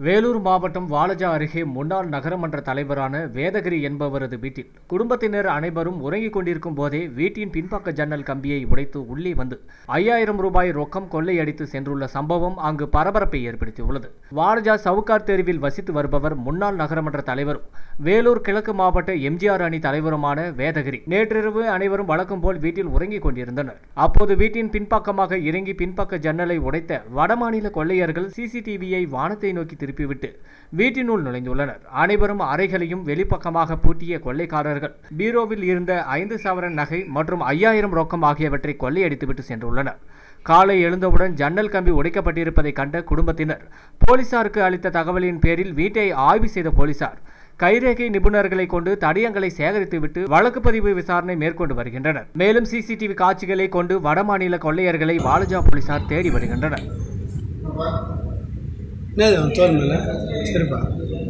வேலூர் மாவட்டம் வாலஜா அருகே முன்னாள் நகரமன்ற தலைவரான வேதகிரி என்பவரது வீட்டில் குடும்பத்தினர் அனைவரும் உறங்கிக் கொண்டிருக்கும் போதே வீட்டின் பின்பக்க ஜன்னல் கம்பியை உடைத்து உள்ளே வந்து ஐயாயிரம் ரூபாய் ரொக்கம் கொள்ளையடித்து சென்றுள்ள சம்பவம் அங்கு பரபரப்பை ஏற்படுத்தியுள்ளது வாலஜா சவுகார் தெருவில் வசித்து வருபவர் முன்னாள் நகரமன்ற தலைவரும் வேலூர் கிழக்கு மாவட்ட எம்ஜிஆர் அணி தலைவருமான வேதகிரி நேற்றிரவு அனைவரும் வழக்கம் போல் வீட்டில் உறங்கிக் கொண்டிருந்தனர் அப்போது வீட்டின் பின்பக்கமாக இறங்கி பின்பக்க ஜன்னலை உடைத்த வடமாநில கொள்ளையர்கள் சிசிடிவியை வானத்தை நோக்கி திருப்பிவிட்டு வீட்டினுள் நுழைந்துள்ளனர் அனைவரும் அறைகளையும் வெளிப்பக்கமாக பூட்டிய கொள்ளைக்காரர்கள் பீரோவில் இருந்த ஐந்து சவரன் நகை மற்றும் ஐயாயிரம் ரொக்கம் ஆகியவற்றை கொள்ளையடித்துவிட்டு சென்றுள்ளனர் காலை எழுந்தவுடன் ஜன்னல் கம்பி உடைக்கப்பட்டிருப்பதை கண்ட குடும்பத்தினர் போலீசாருக்கு அளித்த தகவலின் பேரில் வீட்டை ஆய்வு செய்த போலீசார் கைரேகை நிபுணர்களை கொண்டு தடயங்களை சேகரித்துவிட்டு வழக்கு பதிவு விசாரணை மேற்கொண்டு வருகின்றனர் மேலும் சிசிடிவி காட்சிகளை கொண்டு வடமாநில கொள்ளையர்களை வாலஜா போலீசார் தேடி வருகின்றனர் என்னது அவன் தோல் மேலே சரிப்பா